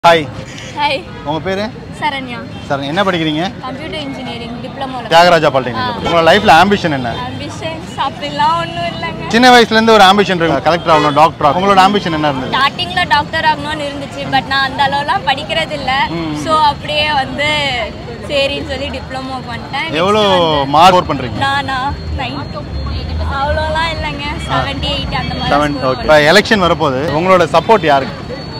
Hi hi உங்கள் பேர் Saranya sir என்ன படிக்கிறீங்க கம்ப்யூட்டர் இன்ஜினியரிங் டிப்ளமோல தியாகராஜா பாலிடெக்னிக் உங்களோட லைஃப்பில் ஆம்பிஷன் என்ன ஆம்பிஷன்ஸ் அப்படிலாம் ஒன்றும் இல்லைங்க சின்ன வயசுலேருந்து ஒரு ஆம்பிஷன் இருக்கு கலெக்டர் ஆகணும் டாக்டர் ஆகணும் உங்களோட ஆம்பிஷன் என்ன இருந்தது ஸ்டார்டிங்ல டாக்டர் ஆகணும்னு இருந்துச்சு பட் நான் அந்த அளவுலாம் படிக்கிறது இல்ல ஸோ அப்படியே வந்து சரின்னு சொல்லி டிப்ளமோ பண்ணிட்டேன் எவ்வளோ மார்க் ஸ்கோர் பண்ணுறீங்க நானா நைன்த் அவ்வளோலாம் இல்லைங்க செவன்டி எயிட் அந்த மாதிரி செவன் score ஓகே இப்போ எலெக்ஷன் வரப்போகுது உங்களோட சப்போர்ட் யாருக்கு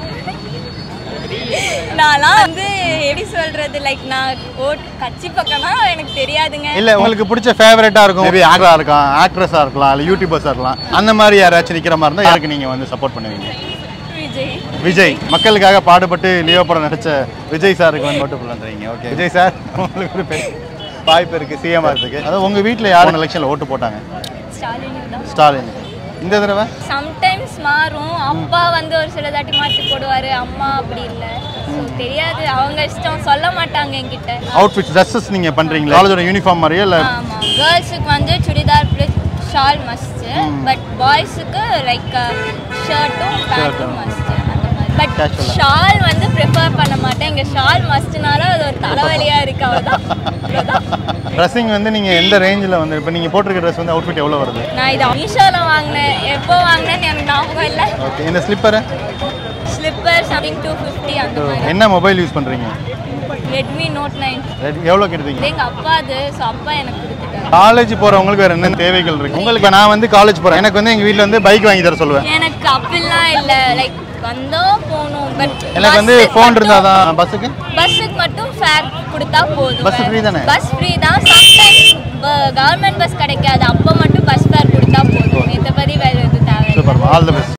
நான்லாம் வந்து எப்படி சொல்றது லைக் நான் ஓட் கட்சி பக்கம்னா எனக்கு தெரியாதுங்க இல்லை உங்களுக்கு பிடிச்ச ஃபேவரட்டாக இருக்கும் மேபி ஆக்டராக இருக்கலாம் ஆக்ட்ரஸாக இருக்கலாம் இல்லை யூடியூபர்ஸாக இருக்கலாம் அந்த மாதிரி யாராச்சும் நிற்கிற மாதிரி இருந்தால் யாருக்கு நீங்கள் வந்து சப்போர்ட் பண்ணுவீங்க விஜய் விஜய் மக்களுக்காக பாடுபட்டு லியோ படம் நடிச்ச விஜய் சாருக்கு வந்து ஓட்டு பண்ணுறீங்க ஓகே விஜய் சார் உங்களுக்கு ஒரு பெரிய வாய்ப்பு இருக்குது சிஎம் ஆகிறதுக்கு அதாவது உங்கள் வீட்டில் யாரும் எலெக்ஷனில் ஓட்டு போட்டாங்க ஸ்டாலின் தான் ஸ்டாலின் இந்த தடவை சம்டைம்ஸ் மாறும் அப்பா வந்து ஒரு சில தாட்டி மாற்றி போடுவாரு அம்மா அப்படி இல்லை ஸோ தெரியாது அவங்க இஷ்டம் சொல்ல மாட்டாங்க என்கிட்ட அவுட்ஃபிட் ட்ரெஸ்ஸஸ் நீங்கள் பண்ணுறீங்களா காலேஜோட யூனிஃபார்ம் மாதிரியே இல்லை ஆமாம் கேர்ள்ஸுக்கு வந்து churidar plus shawl must but பாய்ஸுக்கு லைக் ஷர்ட்டும் பேண்ட்டும் மஸ்ட்டு அந்த மாதிரி பட் Casual ஆ. ஷால் வந்து ப்ரிஃபர் பண்ண மாட்டேன் இங்கே ஷால் மஸ்ட்னால அது ஒரு தலைவலியாக இருக்கு அவ்வளோதான் அவ்வளோதான் ட்ரெஸ்ஸிங் வந்து நீங்கள் எந்த ரேஞ்சில் வந்து இப்போ நீங்கள் போட்டிருக்க ட்ரெஸ் வந்து அவுட்ஃபிட் எவ்வளோ வருது நான் இது மீஷோவில் வாங்கினேன் எப்போ வாங்கினேன்னு எனக்கு ஞாபகம் இல்லை ஓகே இந்த slipper slipper something two fifty அந்த மாதிரி என்ன மொபைல் யூஸ் பண்ணுறீங்க ரெட்மி நோட் நைன் எவ்வளோ எடுத்தீங்க இது எங்கள் அப்பா அது ஸோ அப்பா எனக்கு கொடுத்துட்டாரு காலேஜ் போகிறவங்களுக்கு வேறு என்ன தேவைகள் இருக்கு உங்களுக்கு இப்ப நான் வந்து காலேஜ் போகிறேன் எனக்கு வந்து எங்கள் வீட்டில் வந்து பைக் வாங்கி தர சொல்லுவேன் எனக்கு அப்படிலாம் இல்லை லைக் வந்தோம் போகணும் பட் எனக்கு வந்து ஃபோன் இருந்தால் தான் பஸ்ஸுக்கு பஸ்ஸுக்கு மட்டும் ஃபேர் கொடுத்தா போதும் Bus free தானே? பஸ் ஃப்ரீ தான் சம்டைம்ஸ் கவர்மெண்ட் பஸ் கிடைக்காது அப்போ மட்டும் பஸ் ஃபேர் கொடுத்தா போதும் மத்தபடி வேறு எதுவும் தேவை சூப்பர் ஆல் தி பெஸ்ட்